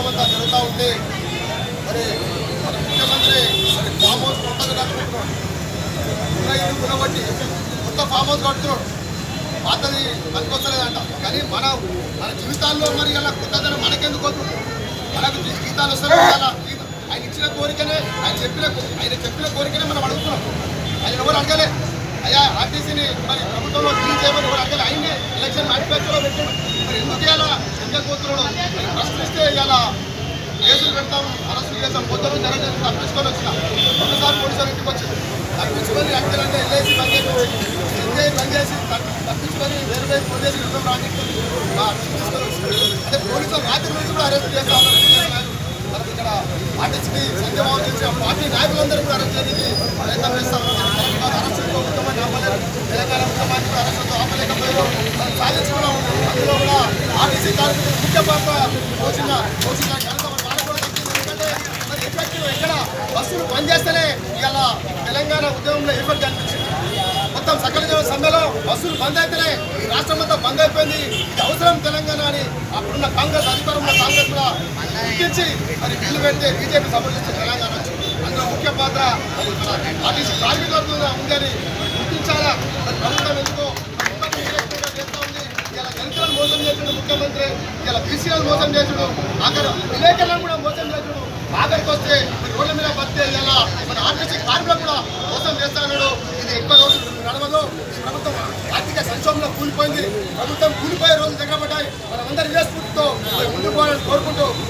కార్యక్రమం అంతా జరుగుతూ ఉంటే మరి మన ముఖ్యమంత్రి మరి ఫామ్ హౌస్ కొత్తగా కట్టుకుంటున్నాడు ఉన్న ఇల్లు గుణబట్టి కొత్త ఫామ్ హౌస్ కడుతున్నాడు పాతది పనికొస్తలేదంట కానీ మన మన జీవితాల్లో మరి ఇలా కొత్తదనం మనకెందుకు వద్దు మనకు జీ- జీతాలు వస్తలేదు ఇలా జీతం- ఆయన ఇచ్చిన కోరికనే ఆయన చెప్పిన కో- ఆయన చెప్పిన కోరికనే మనం అడుగుతున్నాం ఆయన ఎవరు అడగలే అయ్యా ఆర్టీసీని మరి ప్రభుత్వంలో క్లీన్ చేయమని ఎవరు అడగలే ఆయనే ఎలక్షన్ మ్యానిఫెస్టోలో పెట్టాడు మరి ఎందుకు ఇలా ఎంజకోతున్నాడు మరి ప్రశ్నిస్తే ఇలా కేసులు పెడతాం అరెస్టులు చేస్తాం పొద్దున జరగలేదు తప్పించుకొని వచ్చిన ఒకసారి పోలీసులు ఇంటికి వచ్చింది తప్పించుకొని యాక్చువల్గా ఎల్ఐసి బంద్ చేసి ఎన్ఐ బంద్ చేసి తప్పి- తప్పించుకొని వేరు వేరు పోలీసులు యుద్ధం రాజకీయ తీసుకొని వచ్చింది అదే పోలీసులు రాత్రి నుంచి కూడా అరెస్ట్ చేస్తా ఉన్నారు సీనియర్ నాయకులు. మనకి ఇక్కడ ఆర్టీసీ సంజయబాబు నుంచి ఆ పార్టీ నాయకులందరూ కూడా అరెస్ట్ చేయడానికి ప్రయత్నం చేస్తా ఉన్నారు తెలంగాణ అరెస్టులతో ఉద్యమాన్ని ఆపలేదు తెలంగాణ ఉద్యమాన్ని కూడా అరెస్టులతో ఆపలేకపోయారు మనం సాధించుకున్నాం అందులో కూడా ఆర్టీసీ కార్మికులు ముఖ్య పాత్ర పోషించిన పోషించిన ఘనత మన వాళ్ళకు కూడా దక్కింది. ఎందుకంటే మరి ఎఫెక్టివ్ ఎక్కడ బస్సులు బంద్ చేస్తేనే ఇవాళ తెలంగాణ ఉద్యమంలో ఎఫెక్ట్ కనిపించింది మొత్తం సకల జన సమ్మెలో బస్సులు బంద్ అయితేనే ఈ రాష్ట్రం అంతా బంద్ అయిపోయింది ఇది అవసరం తెలంగాణ అని అప్పుడున్న కాంగ్రెస్ అధికారంలో కాంగ్రెస్ కూడా గుర్తించి మరి బిల్లు పెడితే బీజేపీ సమర్థించే తెలంగాణ వచ్చింది అందులో ముఖ్య పాత్ర మరి మన ఆర్టీసీ కార్మికులతో ఉందని గుర్తించాలా మరి ప్రభుత్వం ఎందుకో ప్రభుత్వం వ్యతిరేకంగా చేస్తా ఉంది ఇలా దళితులను మోసం చేసిండు ముఖ్యమంత్రి ఇలా బీసీలను మోసం చేసిండు ఆఖరు విలేకరులను కూడా మోసం చేసిండు ఆఖరికి వస్తే మరి రోడ్ల మీద బతికే ఇలా మన ఆర్టీసీ కార్మికులు కూడా మోసం చేస్తా ఉన్నాడు ఇది ఎక్కువ రోజులు నడవదు ఈ ప్రభుత్వం ఆర్థిక సంక్షోభంలో కూలిపోయింది ప్రభుత్వం కూలిపోయే రోజులు దగ్గర పడ్డాయి మనమందరి ఇదే స్ఫూర్తితో మరి ముందుకు పోవాలని కోరుకుంటూ